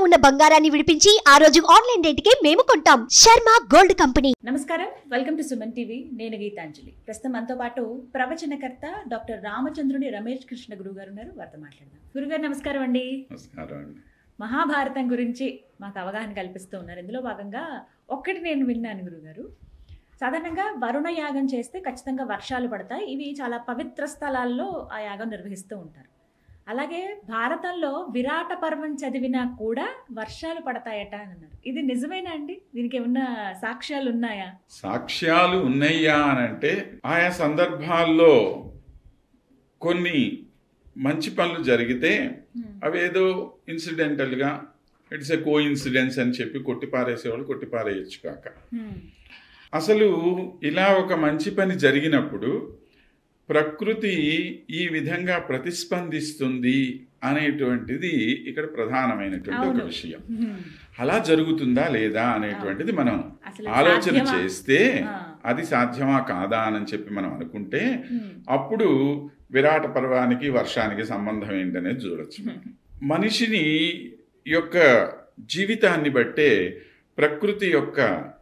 ఉన్న బంగారాన్ని విడిపించి ఆ రోజు ఆన్లైన్ రేటుకే మేము కొంటాం శర్మ గోల్డ్ కంపెనీ నమస్కారం వెల్కమ్ టు సుమన్ టీవీ నేను గీతాంజలి ప్రస్తుతం మనతో పాటు ప్రవచనకర్త డాక్టర్ రామచంద్రుని రమేష్ కృష్ణ గురువు గారు ఉన్నారు వారితో మాట్లాడదాం గురుగారు నమస్కారం అండి నమస్కారం అండి మహాభారతం గురించి మాకు అవగాహన కల్పిస్తూ ఉన్నారు ఇందులో భాగంగా ఒక్కటి నేను విన్నాను గురుగారు సాధారణంగా వరుణ యాగం చేస్తే ఖచ్చితంగా వర్షాలు పడతాయి ఇవి చాలా పవిత్ర స్థలాల్లో ఆ యాగం నిర్వహిస్తూ ఉంటారు అలాగే భారతంలో విరాట పర్వం చదివినా కూడా వర్షాలు పడతాయట అని అన్నారు ఇది నిజమేనా అండి దీనికి ఏమన్నా సాక్ష్యాలు ఉన్నాయా సాక్ష్యాలు ఉన్నాయా అని అంటే ఆయా సందర్భాల్లో కొన్ని మంచి పనులు జరిగితే అవేదో ఇన్సిడెంటల్గా ఇట్స్ ఎ కో ఇన్సిడెన్స్ అని చెప్పి కొట్టిపారేసేవాళ్ళు కొట్టిపారేయచ్చు కాక అసలు ఇలా ఒక మంచి పని జరిగినప్పుడు ప్రకృతి ఈ విధంగా ప్రతిస్పందిస్తుంది అనేటువంటిది ఇక్కడ ప్రధానమైనటువంటి ఒక అవును. విషయం అలా జరుగుతుందా లేదా అనేటువంటిది మనం అసలు ఆలోచన సాధ్యమా? చేస్తే ఆ. అది సాధ్యమా కాదా అని చెప్పి మనం అనుకుంటే Hmm. అప్పుడు విరాట పర్వానికి వర్షానికి సంబంధం ఏంటనేది చూడొచ్చు మనిషిని యొక్క జీవితాన్ని బట్టే ప్రకృతి యొక్క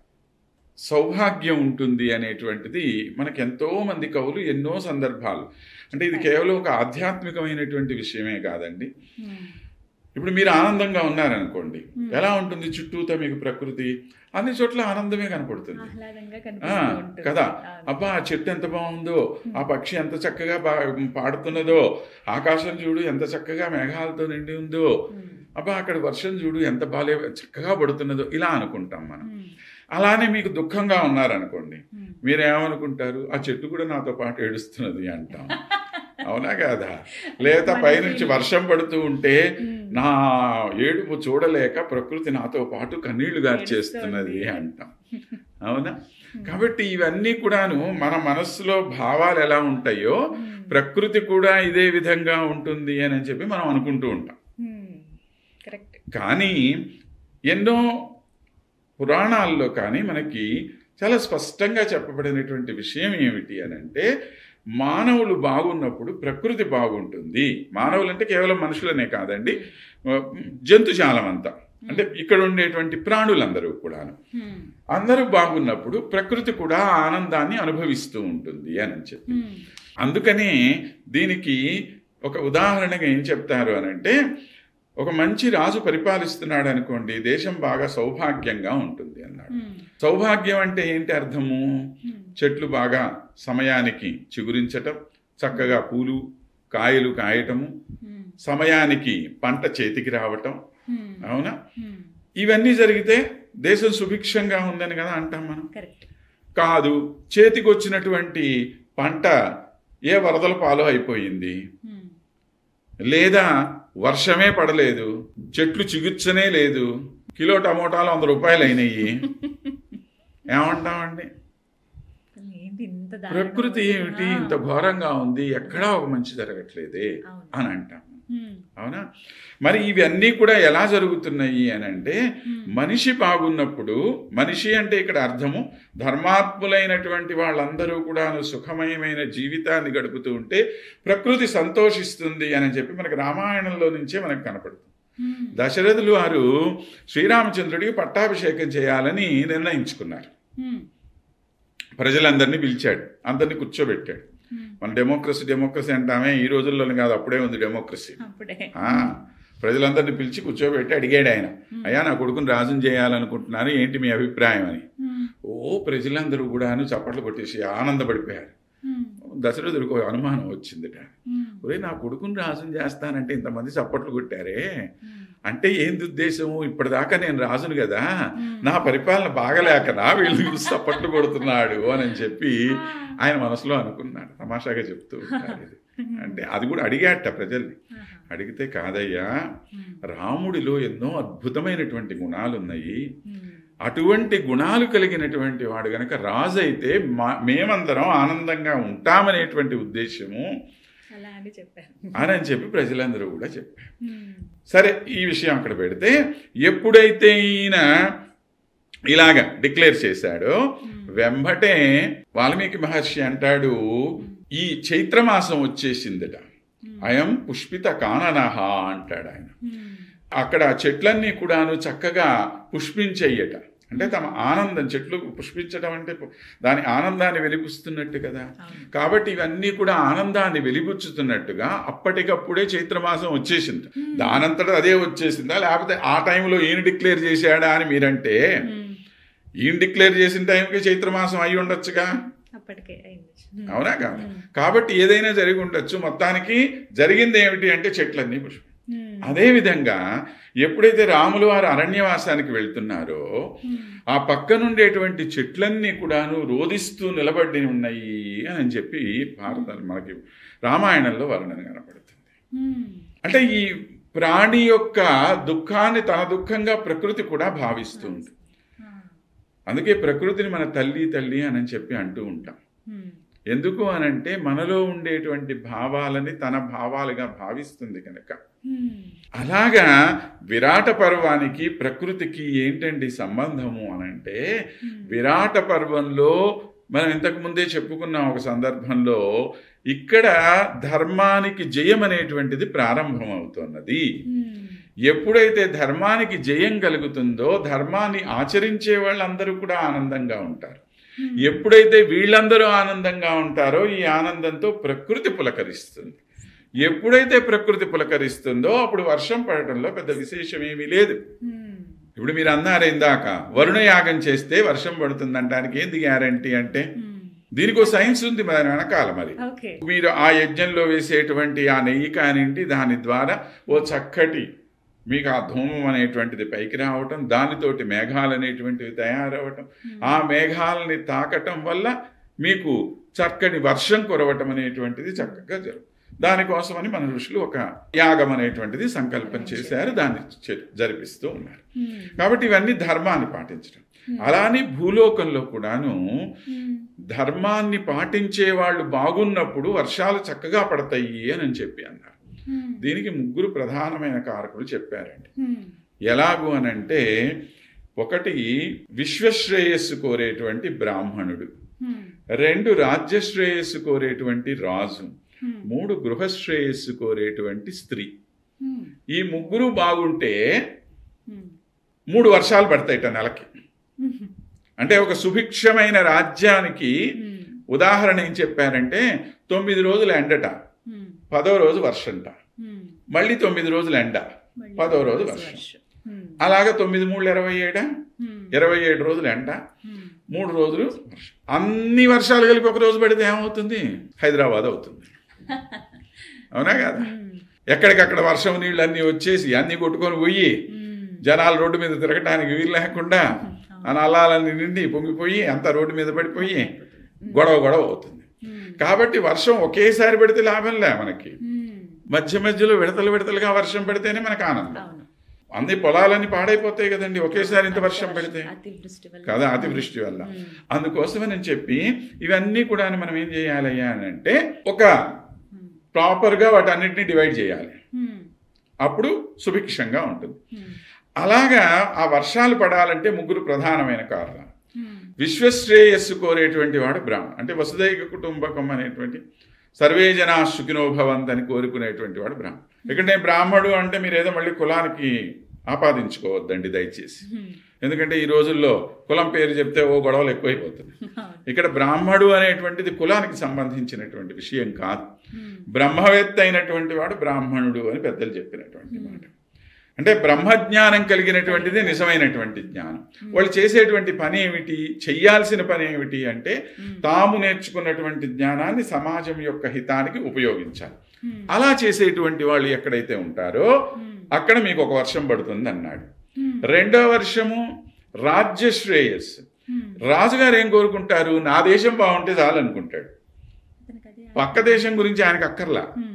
సౌభాగ్యం ఉంటుంది అనేటువంటిది మనకు ఎంతో మంది కవులు ఎన్నో సందర్భాలు అంటే ఇది కేవలం ఒక ఆధ్యాత్మికమైనటువంటి విషయమే కాదండి Hmm. ఇప్పుడు మీరు ఆనందంగా ఉన్నారనుకోండి ఎలా ఉంటుంది చుట్టూతో మీకు ప్రకృతి అన్ని చోట్ల ఆనందమే కనపడుతుంది ఆహ్లాదంగా ఆ, కనిపిస్తూ ఉంటుంది. కదా అవును. అబ్బా ఆ చెట్టు ఎంత బాగుందో ఆ పక్షి ఎంత చక్కగా బా పాడుతున్నదో ఆకాశం చూడు ఎంత చక్కగా మేఘాలతో నిండి ఉందో Hmm. అబ్బా అక్కడ వర్షం చూడు ఎంత బాలే చక్కగా పడుతున్నదో ఇలా అనుకుంటాం మనం Hmm. అలానే మీకు దుఃఖంగా ఉన్నారనుకోండి Hmm. మీరేమనుకుంటారు ఆ చెట్టు కూడా నాతో పాటు ఏడుస్తున్నది అంటాం అవునా కాదా లేదా పైనుంచి వర్షం పడుతూ ఉంటే నా ఏడుపు చూడలేక ప్రకృతి నాతో పాటు కన్నీళ్లు గార్చేస్తున్నది అంటాం అవునా కాబట్టి ఇవన్నీ కూడాను మన మనస్సులో భావాలు ఎలా ఉంటాయో ప్రకృతి కూడా ఇదే విధంగా ఉంటుంది అని చెప్పి మనం అనుకుంటూ ఉంటాం Hmm. కరెక్ట్ కానీ ఎన్నో పురాణాల్లో కానీ మనకి చాలా స్పష్టంగా చెప్పబడినటువంటి విషయం ఏమిటి అని అంటే మానవులు బాగున్నప్పుడు ప్రకృతి బాగుంటుంది మానవులు అంటే కేవలం మనుషులనే కాదండి జంతుజాలం అంతా అంటే ఇక్కడ ఉండేటువంటి ప్రాణులందరూ కూడాను Hmm. అందరూ బాగున్నప్పుడు ప్రకృతి కూడా ఆ ఆనందాన్ని అనుభవిస్తూ ఉంటుంది అని చెప్పి Hmm. అందుకనే దీనికి ఒక ఉదాహరణగా ఏం చెప్తారు అని అంటే ఒక మంచి రాజు పరిపాలిస్తున్నాడు అనుకోండి దేశం బాగా సౌభాగ్యంగా ఉంటుంది అన్నాడు Hmm. సౌభాగ్యం అంటే ఏంటి అర్థము Hmm. చెట్లు బాగా సమయానికి చిగురించటం చక్కగా పూలు కాయలు కాయటము Hmm. సమయానికి పంట చేతికి రావటం Hmm. అవునా Hmm. ఇవన్నీ జరిగితే దేశం సుభిక్షంగా ఉందని కదా అంటాం మనం కరెక్ట్ కాదు చేతికి వచ్చినటువంటి పంట ఏ వరదల పాలు అయిపోయింది Hmm. లేదా వర్షమే పడలేదు చెట్లు చిగుర్చనే లేదు కిలో టమోటాలు వంద రూపాయలు అయినాయి ఏమంటామండి ఏంటి ఇంత దారుణం? ప్రకృతి ఏమిటి ఆ. ఇంత ఘోరంగా ఉంది ఎక్కడా ఒక మంచి జరగట్లేదే అవును. అని అంటాం Hmm. అవునా మరి ఇవన్నీ కూడా ఎలా జరుగుతున్నాయి అని అంటే Hmm. మనిషి బాగున్నప్పుడు మనిషి అంటే ఇక్కడ అర్థము ధర్మాత్ములైనటువంటి వాళ్ళందరూ కూడా సుఖమయమైన జీవితాన్ని గడుపుతూ ఉంటే ప్రకృతి సంతోషిస్తుంది అని చెప్పి మనకి రామాయణంలో నుంచే మనకు కనపడుతుంది Hmm. దశరథులు వారు శ్రీరామచంద్రుడికి పట్టాభిషేకం చేయాలని నిర్ణయించుకున్నారు Hmm. ప్రజలందరినీ పిలిచాడు అందరినీ కూర్చోబెట్టాడు Hmm. మన డెమోక్రసీ డెమోక్రసీ అంటామే ఈ రోజుల్లోనే కాదు అప్పుడే ఉంది డెమోక్రసీ అప్పుడే ఆ, ప్రజలందరినీ పిలిచి కూర్చోబెట్టి అడిగాడు ఆయన అయ్యా నా కొడుకుని రాజుని చేయాలనుకుంటున్నాను ఏంటి మీ అభిప్రాయం అని Hmm. ఓ ప్రజలందరూ కూడాను చప్పట్లు కొట్టేసి ఆనందపడిపోయారు Hmm. దశరథుడికి ఒక అనుమానం వచ్చిందిట Hmm. ఒరే నా కొడుకుని రాజుని చేస్తానంటే ఇంతమంది చప్పట్లు కొట్టారే Hmm. అంటే ఏంది ఉద్దేశము ఇప్పటిదాకా నేను రాజును కదా Hmm. నా పరిపాలన బాగలేకనా వీళ్ళు చూసి చప్పట్లు కొడుతున్నాడు అని చెప్పి ఆయన మనసులో అనుకున్నాడు తమాషాగా చెప్తూ ఉంటాడు ఇది. అంటే అది కూడా అడిగాట ప్రజల్ని ఆహా. అడిగితే కాదయ్యా Hmm. రాముడిలో ఎన్నో అద్భుతమైనటువంటి గుణాలు ఉన్నాయి Hmm. అటువంటి గుణాలు కలిగినటువంటి వాడు గనక రాజు అయితే మా- మేమందరం ఆనందంగా ఉంటామనేటువంటి ఉద్దేశము అలా అని చెప్పారు అని చెప్పి ప్రజలందరూ కూడా చెప్పారు Hmm. సరే ఈ విషయం అక్కడ పెడితే ఎప్పుడైతే ఈయన ఇలాగ డిక్లేర్ చేశాడో వెంబటే వాల్మీకి మహర్షి అంటాడు ఈ చైత్రమాసం వచ్చేసిందట అయం పుష్పిత కాననహ అంటాడు ఆయన Hmm. అక్కడ ఆ చెట్లన్నీ కూడాను చక్కగా పుష్పించయ్యట అంటే తమ ఆనందం చెట్లు పుష్పించడం అంటే పు- దాని ఆనందాన్ని వెలిబుస్తున్నట్టు కదా అవును. కాబట్టి ఇవన్నీ కూడా ఆనందాన్ని వెలిబుచ్చుతున్నట్టుగా అప్పటికప్పుడే చైత్రమాసం వచ్చేసింది దానంతటా అదే వచ్చేసిందా లేకపోతే ఆ టైంలో ఈయన డిక్లేర్ చేశాడా అని మీరంటే ఉమ్. ఈయన డిక్లేర్ చేసిన టైంకి చైత్రమాసం అయి ఉండొచ్చుగా అప్పటికే అయింది ఉమ్. అవునా కాదు ఉమ్. కాబట్టి ఏదైనా జరిగి ఉండొచ్చు మొత్తానికి జరిగింది ఏమిటి అంటే చెట్లన్నీ పుష్పం ఉమ్. అదేవిధంగా ఎప్పుడైతే రాములు వారు అరణ్యవాసానికి వెళ్తున్నారో ఉమ్. ఆ పక్కనుండేటువంటి చెట్లన్నీ కూడాను రోధిస్తూ నిలబడి ఉన్నాయి అని చెప్పి భారత మనకి రామాయణంలో వర్ణన కనపడుతుంది ఉమ్. అంటే ఈ ప్రాణి యొక్క దుఃఖాన్ని తన దుఃఖంగా ప్రకృతి కూడా భావిస్తుంది ఆ. అందుకే ప్రకృతిని మన తల్లి తల్లి అని చెప్పి అంటూ ఉంటాం ఉమ్. ఎందుకు అనంటే మనలో ఉండేటువంటి భావాలని తన భావాలుగా భావిస్తుంది కనుక ఉమ్. అలాగా విరాట పర్వానికి ప్రకృతికి ఏంటండి సంబంధము అనంటే ఉమ్. విరాట పర్వంలో మనం ఇంతకు ముందే చెప్పుకున్నాం ఒక సందర్భంలో ఇక్కడ ధర్మానికి జయం అనేటువంటిది ప్రారంభమవుతున్నది ఉమ్. ఎప్పుడైతే ధర్మానికి జయం కలుగుతుందో ధర్మాన్ని ఆచరించే వాళ్ళందరూ కూడా ఆనందంగా ఉంటారు ఉమ్. ఎప్పుడైతే వీళ్ళందరూ ఆనందంగా ఉంటారో ఈ ఆనందంతో ప్రకృతి పులకరిస్తుంది ఎప్పుడైతే ప్రకృతి పులకరిస్తుందో అప్పుడు వర్షం పడటంలో పెద్ద విశేషం ఏమీ లేదు ఉమ్. ఇప్పుడు మీరు అన్నారు ఇందాక వరుణ యాగం చేస్తే వర్షం పడుతుంది అంటానికి ఏంది గ్యారంటీ అంటే ఉమ్. దీనికి ఒక సైన్స్ ఉంది మరి వెనకాల మరి ఓకే మీరు ఆ యజ్ఞంలో వేసేటువంటి ఆ నెయ్యి కానింటి దాని ద్వారా ఓ చక్కటి మీకు ఆ ధూమం అనేటువంటిది పైకి రావటం దానితోటి మేఘాలు అనేటువంటివి తయారవటం ఆ మేఘాలని తాకటం వల్ల మీకు చక్కని వర్షం కురవటం అనేటువంటిది చక్కగా జరుగుతుంది దానికోసమని మన ఋషులు ఒక యాగం అనేటువంటిది సంకల్పం చేశారు దాన్ని చే- జరిపిస్తూ ఉన్నారు ఉమ్. కాబట్టి ఇవన్నీ ధర్మాన్ని పాటించడం అలానే భూలోకంలో కూడాను ఉమ్. ధర్మాన్ని పాటించే వాళ్ళు బాగున్నప్పుడు వర్షాలు చక్కగా పడతాయి అని చెప్పి అన్నారు ఉమ్. దీనికి ముగ్గురు ప్రధానమైన కారకులు చెప్పారండి ఉమ్. ఎలాగు అనంటే ఒకటి విశ్వశ్రేయస్సు కోరేటువంటి బ్రాహ్మణుడు ఉమ్. రెండు రాజ్యశ్రేయస్సు కోరేటువంటి రాజు ఉమ్. మూడు గృహశ్రేయస్సు కోరేటువంటి స్త్రీ ఉమ్. ఈ ముగ్గురు బాగుంటే ఉమ్. మూడు వర్షాలు పడతాయిట నెలకి ఉమ్. అంటే ఒక సుభిక్షమైన రాజ్యానికి ఉమ్. ఉదాహరణ ఏం చెప్పారంటే తొమ్మిది రోజులు ఎండట ఉమ్. పదో రోజు వర్షంట ఉమ్. మళ్ళీ తొమ్మిది రోజులు ఎండ మళ్ళీ పదో రోజు వర్షం. వర్షం ఉమ్. అలాగే తొమ్మిది మూడు ఇరవై ఏడా ఉమ్. ఇరవై ఏడు రోజులు ఎండ ఉమ్. మూడు రోజులు వర్షం అన్ని వర్షాలు కలిపి ఒక రోజు పడితే ఏమవుతుంది హైదరాబాద్ అవుతుంది అవునా కదా ఉమ్. ఎక్కడికక్కడ వర్షం నీళ్ళు అన్నీ వచ్చేసి అన్నీ కొట్టుకొని పోయి ఉమ్. జనాలు రోడ్డు మీద తిరగటానికి వీలు లేకుండా ఆ నల్లాలన్నీ నిండి పొంగిపోయి అంతా రోడ్డు మీద పడిపోయి గొడవ గొడవ అవుతుంది ఉమ్. కాబట్టి వర్షం ఒకేసారి పడితే లాభం లే మనకి ఉమ్. మధ్య మధ్యలో విడతలు విడతలుగా వర్షం పడితేనే మనకు ఆనందం అవును అన్ని పొలాలన్నీ పాడైపోతాయి కదండి ఒకేసారి ఇంత వర్షం పడితే అతివృష్టి వల్ల కదా అతివృష్టి వల్ల ఉమ్. అందుకోసమని చెప్పి ఇవన్నీ కూడా మనం ఏం చేయాలయ్యా అని అంటే ఒక ఉమ్. ప్రాపర్గా వాటన్నిటిని డివైడ్ చేయాలి ఉమ్. అప్పుడు సుభిక్షంగా ఉంటుంది ఉమ్. అలాగా ఆ వర్షాలు పడాలంటే ముగ్గురు ప్రధానమైన కారణాలు ఉమ్. విశ్వశ్రేయస్సు కోరేటువంటి వాడు బ్రాహ్మణ అంటే వసుదైక కుటుంబకం అనేటువంటి సర్వే జనా సుఖినో భవంతని కోరుకునేటువంటి వాడు బ్రాహ్మణ ఇక్కడ నేను బ్రాహ్మడు అంటే మీరు ఏదో మళ్ళీ కులానికి ఆపాదించుకోవద్దండి దయచేసి ఉమ్. ఎందుకంటే ఈ రోజుల్లో కులం పేరు చెప్తే ఓ గొడవలు ఎక్కువైపోతుంది అవును. ఇక్కడ బ్రాహ్మడు అనేటువంటిది కులానికి సంబంధించినటువంటి విషయం కాదు ఉమ్. బ్రహ్మవేత్త అయినటువంటి వాడు బ్రాహ్మణుడు అని పెద్దలు చెప్పినటువంటి మాట అంటే బ్రహ్మజ్ఞానం కలిగినటువంటిది నిజమైనటువంటి జ్ఞానం వాళ్ళు చేసేటువంటి పని ఏమిటి చెయ్యాల్సిన పని ఏమిటి అంటే తాము నేర్చుకున్నటువంటి జ్ఞానాన్ని సమాజం యొక్క హితానికి ఉపయోగించాలి ఉమ్. అలా చేసేటువంటి వాళ్ళు ఎక్కడైతే ఉంటారో ఉమ్. అక్కడ మీకు ఒక వర్షం పడుతుంది అన్నాడు ఉమ్. రెండో వర్షము రాజ్య శ్రేయస్సు ఉమ్. రాజుగారు ఏం కోరుకుంటారు నా దేశం బాగుంటే చాలనుకుంటాడు అతనికి అదే పక్క దేశం గురించి ఆయనకు అక్కర్లా ఉమ్.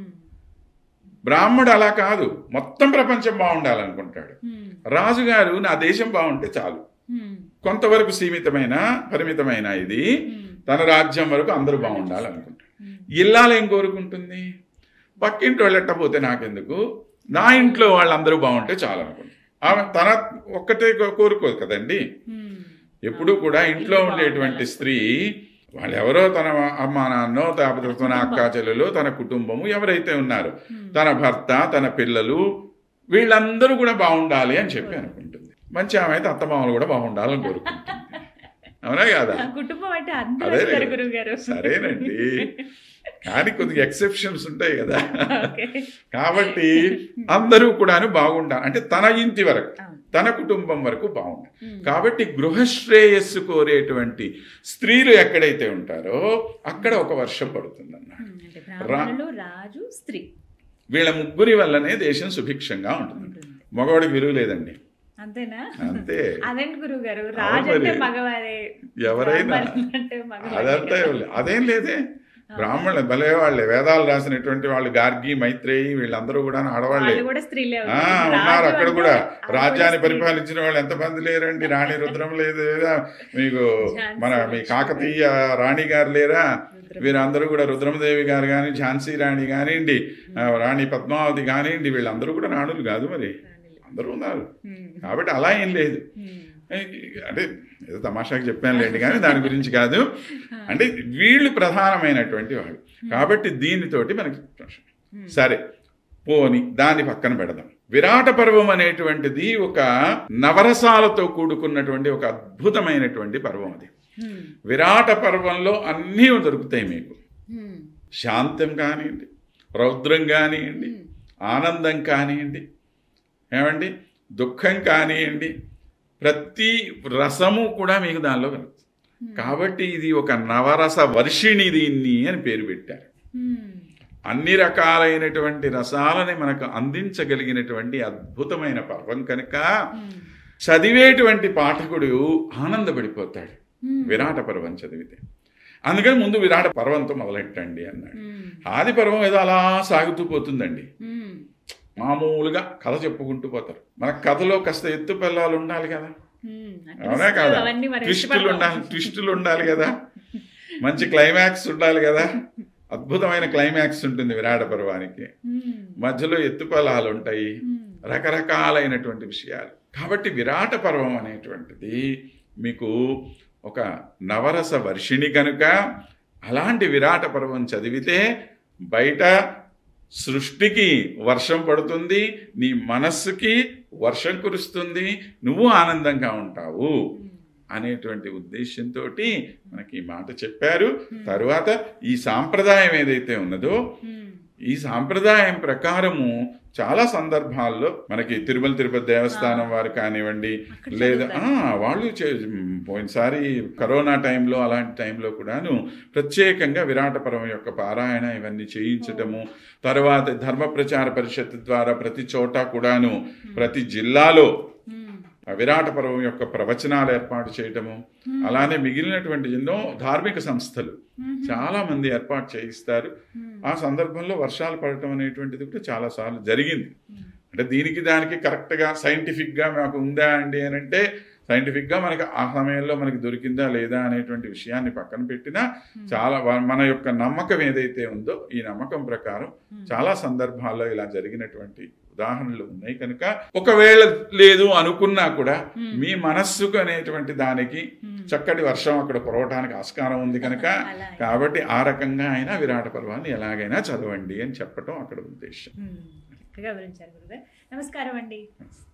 బ్రాహ్మడు అలా కాదు మొత్తం ప్రపంచం బాగుండాలనుకుంటాడు ఉమ్. రాజుగారు నా దేశం బాగుంటే చాలు ఉమ్. కొంతవరకు సీమితమైన పరిమితమైన ఇది ఉమ్. తన రాజ్యం వరకు అందరూ బాగుండాలనుకుంటాడు ఉమ్. ఇల్లాలు ఏం కోరుకుంటుంది పక్కింటి వెళ్ళట్టపోతే నాకెందుకు నా ఇంట్లో వాళ్ళందరూ బాగుంటే చాలు అనుకుంటుంది ఆమె తన ఒక్కటే కో- కోరుకోదు కదండి ఉమ్. ఎప్పుడూ కూడా ఇంట్లో ఉండేటువంటి స్త్రీ వాళ్ళెవరో తన అమ్మా నాన్నో లేకపోతే తన అక్క చెల్లెలు తన కుటుంబము ఎవరైతే ఉన్నారో తన భర్త తన పిల్లలు వీళ్ళందరూ కూడా బాగుండాలి అని చెప్పి అనుకుంటుంది మంచి ఆమె అయితే అత్తమామలు కూడా బాగుండాలని కోరుకుంటుంది అవునా కాదా కుటుంబం అంటే అందరూ అదే వస్తారు గురువు గారు సరేనండి కానీ కొద్దిగా ఎక్సెప్షన్స్ ఉంటాయి కదా ఓకే కాబట్టి అందరూ కూడాను బాగుండాలి అంటే తన ఇంటి వరకు అవును. తన కుటుంబం వరకు బాగుండాలి ఉమ్. కాబట్టి గృహశ్రేయస్సు కోరేటువంటి స్త్రీలు ఎక్కడైతే ఉంటారో అక్కడ ఒక వర్షం పడుతుంది అన్నాడు ఉమ్, అంటే బ్రాహ్మణులు రాజు స్త్రీ వీళ్ళ ముగ్గురి వల్లనే దేశం సుభిక్షంగా ఉంటుంది ఉంటుంది మగవాడికి విలువ లేదండి అంతేనా అంతే అదేంటి గురువు గారు అవును రాజు అంటే మరి. మగవారే ఎవరైనా బ్రాహ్మణులు అంటే మగవారే. అదంతా ఇవ్వలే. అదేం లేదే బ్రాహ్మణులు భలే వాళ్ళే వేదాలు రాసినటువంటి వాళ్ళు గార్గి మైత్రేయి వీళ్ళందరూ కూడా ఆడవాళ్లే వాళ్ళు కూడా స్త్రీలే ఆ, అవుతారు. ఉన్నారు రాజు అక్కడ అంటే కూడా అది రాజ్యాన్ని స్త్రీ. పరిపాలించిన వాళ్ళు ఎంతమంది లేరండి రాణి రుద్రం లేదు లేదా మీకు ఝాన్సీ మన మీ కాకతీయ రాణి గారు లేరా వీరందరూ కూడా రుద్రమదేవి గారు కానీ ఝాన్సీ రాణి కానివ్వండి ఆ, రాణి పద్మావతి కానివ్వండి వీళ్ళందరూ కూడా రాణులు కాదు మరి రాణులు. అందరూ ఉన్నారు ఉమ్, కాబట్టి అలా ఏం లేదు ఉమ్, అంటే ఏదో తమాషాకి చెప్పానులేండి కానీ దాని గురించి కాదు అంటే వీళ్ళు ప్రధానమైనటువంటి వాళ్ళు కాబట్టి దీనితోటి మనకి ప్రశ్న. సరే పోని దాన్ని పక్కన పెడదాం విరాట పర్వం అనేటువంటిది ఒక నవరసాలతో కూడుకున్నటువంటి ఒక అద్భుతమైనటువంటి పర్వం అది ఉమ్, విరాట పర్వంలో అన్నీ దొరుకుతాయి మీకు ఉమ్, శాంతం కానివ్వండి రౌద్రం కానివ్వండి ఆనందం కానివ్వండి ఏమండి దుఃఖం కానివ్వండి ప్రతి రసము కూడా మీకు దానిలో కలుగుతుంది కాబట్టి ఇది ఒక నవరస వర్షిణి దీన్ని అని పేరు పెట్టారు ఉమ్, అన్ని రకాలైనటువంటి రసాలని మనకు అందించగలిగినటువంటి అద్భుతమైన పర్వం కనుక ఉమ్, చదివేటువంటి పాఠకుడు ఆనందపడిపోతాడు ఉమ్, విరాట పర్వం చదివితే అందుకని ముందు విరాట పర్వంతో మొదలెట్టండి అన్నాడు ఉమ్, ఆది పర్వం ఏదో అలా సాగుతూ పోతుందండి ఉమ్, మామూలుగా కథ చెప్పుకుంటూ పోతారు మన కథలో కాస్త ఎత్తు పిల్లలు ఉండాలి కదా ఉమ్, ఆ అవునా twist కాదా అవన్నీ మరి ట్విస్టులు ఇష్టపడతాం. ఉండాలి ట్విస్టులు ఉండాలి కదా మంచి క్లైమాక్స్ ఉండాలి కదా అద్భుతమైన క్లైమాక్స్ ఉంటుంది విరాట పర్వానికి ఉమ్, మధ్యలో ఎత్తుపలాలు ఉంటాయి ఉమ్, రకరకాలైనటువంటి విషయాలు కాబట్టి విరాట పర్వం అనేటువంటిది మీకు ఒక నవరస వర్షిణి కనుక అలాంటి విరాట పర్వం చదివితే బయట సృష్టికి వర్షం పడుతుంది నీ మనస్సుకి వర్షం కురుస్తుంది నువ్వు ఆనందంగా ఉంటావు అనేటువంటి ఉద్దేశంతో మనకి ఈ మాట చెప్పారు తరువాత ఈ సాంప్రదాయం ఏదైతే ఉన్నదో ఉమ్, ఈ సాంప్రదాయం ప్రకారము చాలా సందర్భాల్లో మనకి తిరుమల తిరుపతి దేవస్థానం వారు కానివ్వండి అక్కడ లేదా చదువుతారు. ఆ, వాళ్ళు చే- పోయినసారి కరోనా టైంలో అలాంటి టైంలో కూడాను ప్రత్యేకంగా విరాటపరం యొక్క పారాయణ ఇవన్నీ చేయించటము తర్వాత ధర్మ ప్రచార పరిషత్ ద్వారా ప్రతి చోట కూడాను ప్రతి జిల్లాలో ఉమ్, ఆ విరాట పర్వం యొక్క ప్రవచనాలు ఏర్పాటు చేయటము అలానే మిగిలినటువంటి ఎన్నో ధార్మిక సంస్థలు చాలా మంది ఏర్పాటు చేయిస్తారు ఆ సందర్భంలో వర్షాలు పడటం అనేటువంటిది కూడా చాలా సార్లు జరిగింది అంటే దీనికి దానికి కరెక్ట్గా సైంటిఫిక్గా మాకు ఉందా అండి అని అంటే సైంటిఫిక్గా మనకి ఆ సమయంలో మనకి దొరికిందా లేదా అనేటువంటి విషయాన్ని పక్కన పెట్టినా చాలా వా- మన యొక్క నమ్మకం ఏదైతే ఉందో ఈ నమ్మకం ప్రకారం చాలా సందర్భాల్లో ఇలా జరిగినటువంటి ఉదాహరణలు ఉన్నాయి కనుక ఒకవేళ లేదు అనుకున్నా కూడా మీ మనస్సుకు అనేటువంటి దానికి చక్కటి వర్షం అక్కడ కురవటానికి ఆస్కారం ఉంది కనుక అలాగే. కాబట్టి ఆ రకంగా అయినా విరాట పర్వాన్ని ఎలాగైనా చదవండి అని చెప్పటం అక్కడ ఉద్దేశం ఉమ్, చక్కగా వివరించారు గురుగారు నమస్కారం అండి